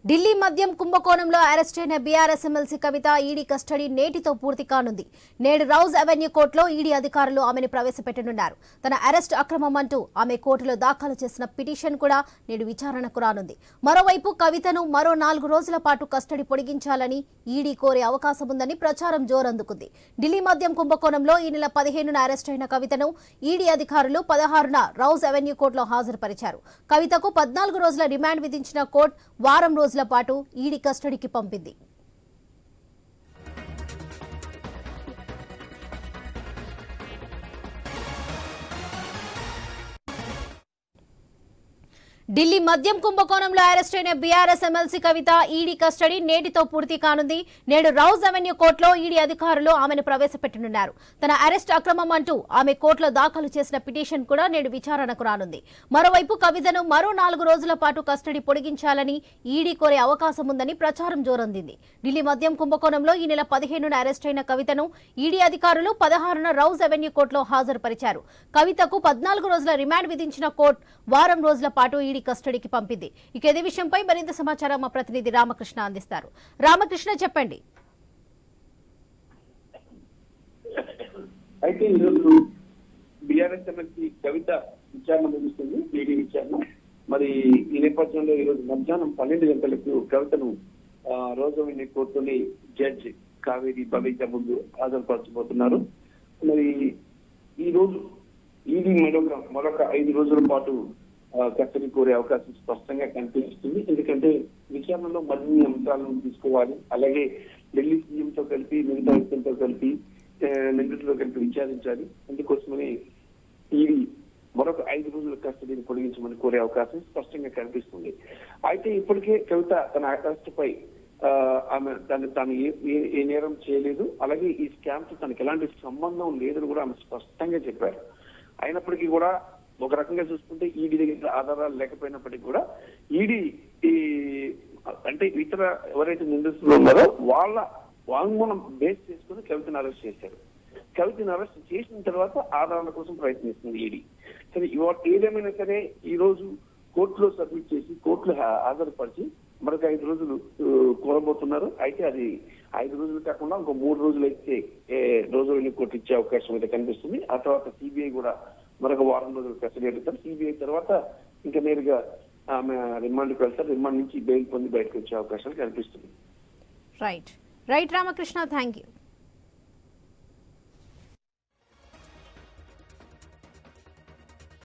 ఢిల్లీ మద్యం కుంభకోణంలో అరెస్ట్ అయిన BRS MLC Kavitha ED custody నేటితో పూర్తి కానుంది నేడు రౌజ్ అవెన్యూ కోర్టులో ఈడీ అధికారులు ఆమెను ప్రవేశపెట్టనున్నారు తన అరెస్ట్ అక్రమం అంటూ ఆమె కోర్టులో దాఖలు చేసిన పిటిషన్ కూడా నేడు విచారణకు రానుంది మరోవైపు కవితను మరో నాలుగు రోజుల పాటు కస్టడీ పొడిగించాలని ఈడీ కోరే అవకాశం ఉందని ప్రచారం జోరందుకుంది ఢిల్లీ మద్యం కుంభకోణంలో ఈ నెల పదిహేనున అరెస్ట్ అయిన కవితను ఈడీ అధికారులు పదహారున రౌజ్ అవెన్యూ కోర్టులో హాజరుపరిచారు కవితకు పద్నాలుగు రోజుల రిమాండ్ విధించిన కోర్టు వారం రోజుల పాటు ఈడీ కస్టడీకి పంపింది ఢిల్లీ మద్యం కుంభకోణంలో అరెస్ట్ అయిన BRS MLC Kavitha ED custody నేటితో పూర్తి కానుంది నేడు రౌజ్ అవెన్యూ కోర్టులో ఈడీ అధికారులు ఆమెను ప్రవేశపెట్టనున్నారు తన అరెస్ట్ అక్రమం అంటూ ఆమె కోర్టులో దాఖలు చేసిన పిటిషన్ కూడా నేడు విచారణకు రానుంది మరోవైపు కవితను మరో నాలుగు రోజుల పాటు కస్టడీ పొడిగించాలని ఈడీ కోరే అవకాశం ఉందని ప్రచారం జోరందింది ఢిల్లీ మద్యం కుంభకోణంలో ఈ నెల పదిహేనున అరెస్ట్ అయిన కవితను ఈడీ అధికారులు పదహారున రౌజ్ అవెన్యూ కోర్టులో హాజరుపరిచారు కవితకు పద్నాలుగు రోజుల రిమాండ్ విధించిన కోర్టు వారం రోజుల పాటు ఈడీ కస్టడీకి పంపింది ఇక ఇదే విషయంపై మరింత సమాచారం మా ప్రతినిధి రామకృష్ణ అందిస్తారు రామకృష్ణ చెప్పండి అయితే ఈరోజు బీఆర్ఎస్ ఎమ్మెల్సీ కవిత విచారణ ముగుస్తుంది ఈడీ విచారణ మరి ఈ నేపథ్యంలో ఈరోజు మధ్యాహ్నం పన్నెండు గంటలకు కవితను ఆ, రోజువిని కోర్టుని జడ్జి కావేరి బవేజ ముందు హాజరుపరచబోతున్నారు మరి ఈ రోజు ఈడీ మరొక మరొక ఐదు రోజుల పాటు ఆ, కస్టడీ కోరే అవకాశం స్పష్టంగా కనిపిస్తుంది ఎందుకంటే విచారణలో మరిన్ని అంశాలను తీసుకోవాలి అలాగే ఢిల్లీ సీఎంతో కలిపి మిగతా వ్యక్తులతో కలిపి ఆ, నిందితులతో కలిపి విచారించాలి అందుకోసమని ఈడీ మరొక ఐదు రోజుల కస్టడీని పొడిగించమని కోరే అవకాశం స్పష్టంగా కనిపిస్తుంది అయితే ఇప్పటికే కవిత తన అరెస్ట్ పై ఆ, ఆమె తను తాను ఏ ఏ- ఏ నేరం చేయలేదు అలాగే ఈ స్కామ్ తో తనకి ఎలాంటి సంబంధం లేదని కూడా ఆమె స్పష్టంగా చెప్పారు అయినప్పటికీ కూడా ఒక రకంగా చూసుకుంటే ఈడీ దగ్గర ఆధారాలు లేకపోయినప్పటికీ కూడా ఈడీ ఈ అంటే ఇతర ఎవరైతే నిందితులు ఉన్నారో వాళ్ళ వాంగ్మూలం బేస్ చేసుకుని కవితను అరెస్ట్ చేశారు కవితను అరెస్ట్ చేసిన తర్వాత ఆధారాల కోసం ప్రయత్నిస్తుంది ఈడీ సరే ఇవాళ ఏదేమైనా సరే ఈ రోజు కోర్టులో సబ్మిట్ చేసి కోర్టులో హా- హాజరుపరిచి మరొక ఐదు రోజులు ఆ, కోరబోతున్నారు అయితే అది ఐదు రోజులు కాకుండా ఇంకో మూడు రోజులు అయితే ఏ, రోజు వెళ్ళి కోర్టు ఇచ్చే అవకాశం అయితే కనిపిస్తుంది ఆ తర్వాత సిబిఐ కూడా మరొక వారం రోజులు కస్టడీ అడుగుతారు సిబిఐ తర్వాత ఇంకా నేరుగా ఆమె రిమాండ్కి వెళ్తారు రిమాండ్ నుంచి బెయిల్ పొంది బయటకు వచ్చే అవకాశాలు కనిపిస్తుంది right right Ramakrishna thank you